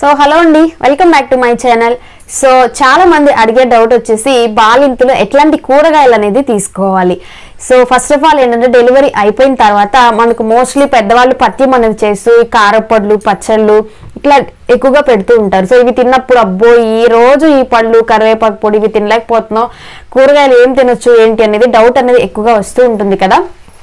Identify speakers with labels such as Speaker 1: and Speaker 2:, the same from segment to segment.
Speaker 1: so hello అండి welcome back to my channel so చాలా మంది అడిగే డౌట్ వచ్చేసి బాలింతలో ఎట్లాంటి కూరగాయలు అనేది తీసుకోవాలి సో ఫస్ట్ ఆఫ్ ఆల్ ఏంటంటే డెలివరీ అయిపోయిన తర్వాత మనకు మోస్ట్లీ పెద్దవాళ్ళు పత్యం అనేది చేస్తూ ఈ కారపొడులు పచ్చళ్ళు ఇట్లా ఎక్కువగా పెడుతూ ఉంటారు సో ఇవి తిన్నప్పుడు అబ్బో ఈ రోజు ఈ పళ్ళు కరివేపాకు పొడి ఇవి తినలేకపోతున్నాం కూరగాయలు ఏం తినొచ్చు ఏంటి అనేది డౌట్ అనేది ఎక్కువగా వస్తూ ఉంటుంది కదా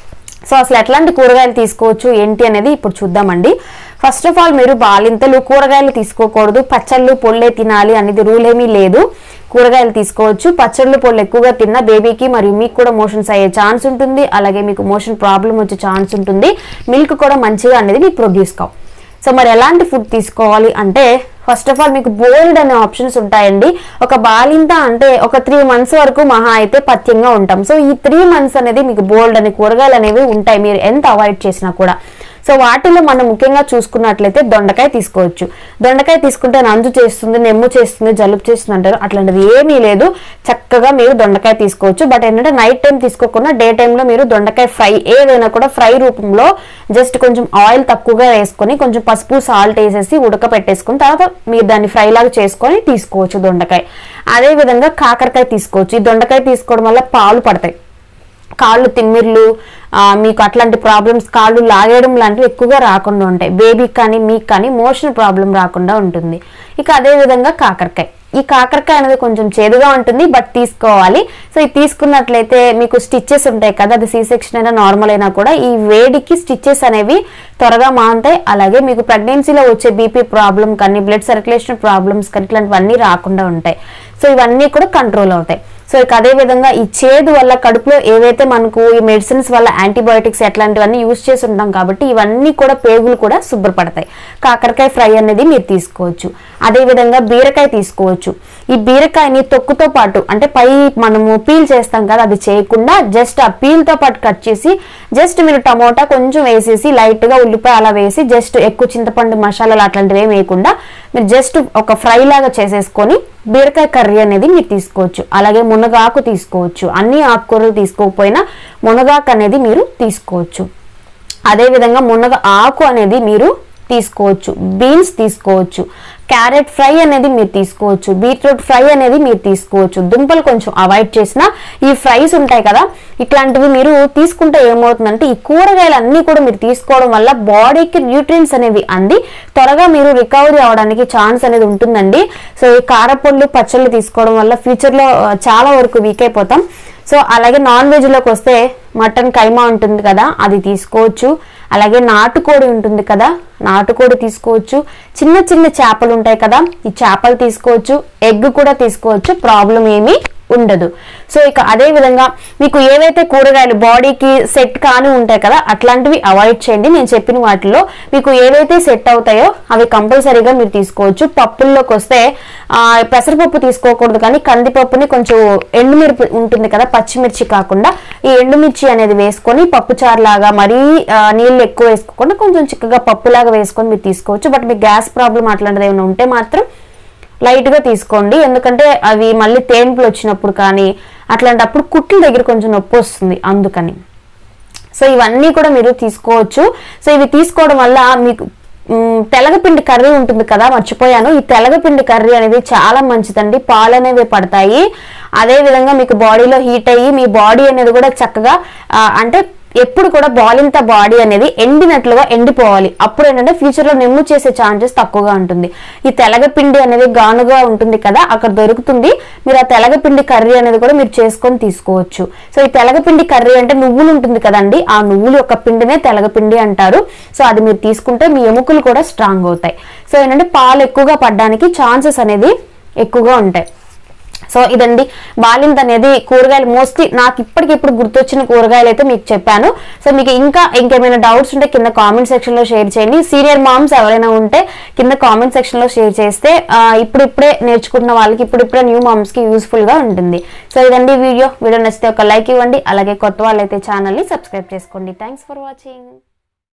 Speaker 1: సో అసలు ఎట్లాంటి కూరగాయలు తీసుకోవచ్చు ఏంటి అనేది ఇప్పుడు చూద్దామండి ఫస్ట్ ఆఫ్ ఆల్ మీరు బాలింతలు కూరగాయలు తీసుకోకూడదు పచ్చళ్ళు పొళ్ళే తినాలి అనేది రూల్ ఏమీ లేదు కూరగాయలు తీసుకోవచ్చు పచ్చళ్ళు పొళ్ళు ఎక్కువగా తిన్న బేబీకి మరియు మీకు కూడా మోషన్స్ అయ్యే ఛాన్స్ ఉంటుంది అలాగే మీకు మోషన్ ప్రాబ్లం వచ్చే ఛాన్స్ ఉంటుంది మిల్క్ కూడా మంచిగా అనేది మీకు ప్రొడ్యూస్ కావు సో మరి ఎలాంటి ఫుడ్ తీసుకోవాలి అంటే ఫస్ట్ ఆఫ్ ఆల్ మీకు బోల్డ్ అనే ఆప్షన్స్ ఉంటాయండి ఒక బాలింత అంటే ఒక త్రీ మంత్స్ వరకు మహా అయితే పథ్యంగా ఉంటాం సో ఈ త్రీ మంత్స్ అనేది మీకు బోల్డ్ అనే కూరగాయలు అనేవి ఉంటాయి మీరు ఎంత అవాయిడ్ చేసినా కూడా సో వాటిలో మనం ముఖ్యంగా చూసుకున్నట్లయితే దొండకాయ తీసుకోవచ్చు దొండకాయ తీసుకుంటే నంజు చేస్తుంది నెమ్ము చేస్తుంది జలుబు చేస్తుంది అంటారు అట్లాంటిది ఏమీ లేదు చక్కగా మీరు దొండకాయ తీసుకోవచ్చు బట్ ఏంటంటే నైట్ టైం తీసుకోకుండా డే టైంలో మీరు దొండకాయ ఫ్రై ఏదైనా కూడా ఫ్రై రూపంలో జస్ట్ కొంచెం ఆయిల్ తక్కువగా వేసుకొని కొంచెం పసుపు సాల్ట్ వేసేసి ఉడకపెట్టేసుకుని తర్వాత మీరు దాన్ని ఫ్రై లాగా చేసుకొని తీసుకోవచ్చు దొండకాయ అదే విధంగా కాకరకాయ తీసుకోవచ్చు ఈ దొండకాయ తీసుకోవడం వల్ల పాలు పడతాయి కాళ్ళు తిమ్మిర్లు ఆ, మీకు అట్లాంటి ప్రాబ్లమ్స్ కాళ్ళు లాగేయడం లాంటివి ఎక్కువగా రాకుండా ఉంటాయి బేబీకి కానీ మీకు కానీ మోషన్ ప్రాబ్లం రాకుండా ఉంటుంది ఇక అదే విధంగా కాకరకాయ ఈ కాకరకాయ అనేది కొంచెం చేదుగా ఉంటుంది బట్ తీసుకోవాలి సో ఇది తీసుకున్నట్లయితే మీకు స్టిచ్చెస్ ఉంటాయి కదా అది సీ సెక్షన్ అయినా నార్మల్ అయినా కూడా ఈ వేడికి స్టిచ్చెస్ అనేవి త్వరగా మాంతాయి అలాగే మీకు ప్రెగ్నెన్సీలో వచ్చే బీపీ ప్రాబ్లం కానీ బ్లడ్ సర్క్యులేషన్ ప్రాబ్లమ్స్ కానీ ఇట్లాంటివన్నీ రాకుండా ఉంటాయి సో ఇవన్నీ కూడా కంట్రోల్ అవుతాయి సో ఇక అదే విధంగా ఈ చేదు వల్ల కడుపులో ఏవైతే మనకు ఈ మెడిసిన్స్ వల్ల యాంటీబయోటిక్స్ ఎట్లాంటివన్నీ యూజ్ చేసి ఉంటాం కాబట్టి ఇవన్నీ కూడా పేగులు కూడా శుభ్రపడతాయి కాకరకాయ ఫ్రై అనేది మీరు తీసుకోవచ్చు అదే విధంగా బీరకాయ తీసుకోవచ్చు ఈ బీరకాయని తొక్కుతో పాటు అంటే పై మనము పీల్ చేస్తాం కదా అది చేయకుండా జస్ట్ ఆ peel తో పాటు కట్ చేసి జస్ట్ మీరు టమోటా కొంచెం వేసేసి లైట్ గా ఉల్లిపాయ అలా వేసి జస్ట్ ఎక్కువ చింతపండు మసాలాలు అట్లాంటివి ఏమి వేయకుండా మీరు జస్ట్ ఒక ఫ్రై లాగా చేసేసుకొని బీరకాయ కర్రీ అనేది మీరు తీసుకోవచ్చు అలాగే మునగాకు తీసుకోవచ్చు అన్ని ఆకుకూరలు తీసుకోకపోయినా మునగాకు అనేది మీరు తీసుకోవచ్చు అదే విధంగా మునగ ఆకు అనేది మీరు తీసుకోవచ్చు బీన్స్ తీసుకోవచ్చు క్యారెట్ ఫ్రై అనేది మీరు తీసుకోవచ్చు బీట్రూట్ ఫ్రై అనేది మీరు తీసుకోవచ్చు దుంపలు కొంచెం అవాయిడ్ చేసిన ఈ ఫ్రైస్ ఉంటాయి కదా ఇట్లాంటివి మీరు తీసుకుంటే ఏమవుతుందంటే ఈ కూరగాయలు అన్నీ కూడా మీరు తీసుకోవడం వల్ల బాడీకి న్యూట్రియన్స్ అనేవి అంది త్వరగా మీరు రికవరీ అవడానికి ఛాన్స్ అనేది ఉంటుందండి సో ఈ కారపొళ్ళు పచ్చళ్ళు తీసుకోవడం వల్ల ఫ్యూచర్లో ఆ, చాలా వరకు వీక్ అయిపోతాం సో అలాగే నాన్ వెజ్లోకి వస్తే మటన్ కైమా ఉంటుంది కదా అది తీసుకోవచ్చు అలాగే నాటుకోడి ఉంటుంది కదా నాటుకోడి తీసుకోవచ్చు చిన్న చిన్న చేపలు ఉంటాయి కదా ఈ చేపలు తీసుకోవచ్చు ఎగ్ కూడా తీసుకోవచ్చు ప్రాబ్లం ఏమీ ఉండదు సో ఇక అదే విధంగా మీకు ఏవైతే కూరగాయలు బాడీకి సెట్ కాని ఉంటాయి కదా అట్లాంటివి అవాయిడ్ చేయండి నేను చెప్పిన వాటిలో మీకు ఏవైతే సెట్ అవుతాయో అవి కంపల్సరీగా మీరు తీసుకోవచ్చు పప్పుల్లోకి వస్తే ఆ, పెసరపప్పు తీసుకోకూడదు కానీ కందిపప్పుని కొంచెం ఎండుమిరపి ఉంటుంది కదా పచ్చిమిర్చి కాకుండా ఈ ఎండుమిర్చి అనేది వేసుకొని పప్పు చారు లాగా మరీ ఆ, నీళ్ళు ఎక్కువ వేసుకోకుండా కొంచెం చిక్కగా పప్పులాగా వేసుకొని మీరు తీసుకోవచ్చు బట్ మీకు గ్యాస్ ప్రాబ్లం అట్లాంటిది ఏమైనా ఉంటే మాత్రం లైట్గా తీసుకోండి ఎందుకంటే అవి మళ్ళీ తేన్పులు వచ్చినప్పుడు కానీ అట్లాంటప్పుడు కుట్ల దగ్గర కొంచెం నొప్పి వస్తుంది అందుకని సో ఇవన్నీ కూడా మీరు తీసుకోవచ్చు సో ఇవి తీసుకోవడం వల్ల మీకు మ్, తెలగపిండి కర్రీ ఉంటుంది కదా మర్చిపోయాను ఈ తెలగపిండి కర్రీ అనేది చాలా మంచిదండి పాలు అనేవి పడతాయి అదే విధంగా మీకు బాడీలో హీట్ అయ్యి మీ బాడీ అనేది కూడా చక్కగా ఆ, అంటే ఎప్పుడు కూడా బాలింత బాడీ అనేది ఎండినట్లుగా ఎండిపోవాలి అప్పుడు ఏంటంటే ఫ్యూచర్ లో నెమ్ము చేసే ఛాన్సెస్ తక్కువగా ఉంటుంది ఈ తెలగపిండి అనేది గానుగా ఉంటుంది కదా అక్కడ దొరుకుతుంది మీరు ఆ తెలగపిండి కర్రీ అనేది కూడా మీరు చేసుకొని తీసుకోవచ్చు సో ఈ తెలగపిండి కర్రీ అంటే నువ్వులు ఉంటుంది కదండి ఆ నువ్వులు యొక్క పిండినే తెలగపిండి అంటారు సో అది మీరు తీసుకుంటే మీ ఎముకలు కూడా స్ట్రాంగ్ అవుతాయి సో ఏంటంటే పాలు ఎక్కువగా పడడానికి ఛాన్సెస్ అనేది ఎక్కువగా ఉంటాయి సో ఇదండి బాలింత అనేది కూరగాయలు మోస్ట్లీ నాకు ఇప్పటికిప్పుడు గుర్తొచ్చిన కూరగాయలు అయితే మీకు చెప్పాను సో మీకు ఇంకా ఇంకేమైనా డౌట్స్ ఉంటే కింద కామెంట్ సెక్షన్ లో షేర్ చేయండి సీనియర్ మామ్స్ ఎవరైనా ఉంటే కింద కామెంట్ సెక్షన్ లో షేర్ చేస్తే ఆ, ఇప్పుడిప్పుడే నేర్చుకుంటున్న వాళ్ళకి ఇప్పుడిప్పుడే న్యూ మామ్స్ కి యూస్ఫుల్ గా ఉంటుంది సో ఇదండి వీడియో వీడియో నచ్చితే ఒక లైక్ ఇవ్వండి అలాగే కొత్త వాళ్ళైతే ఛానల్ ని సబ్స్క్రైబ్ చేసుకోండి థ్యాంక్స్ ఫర్ వాచింగ్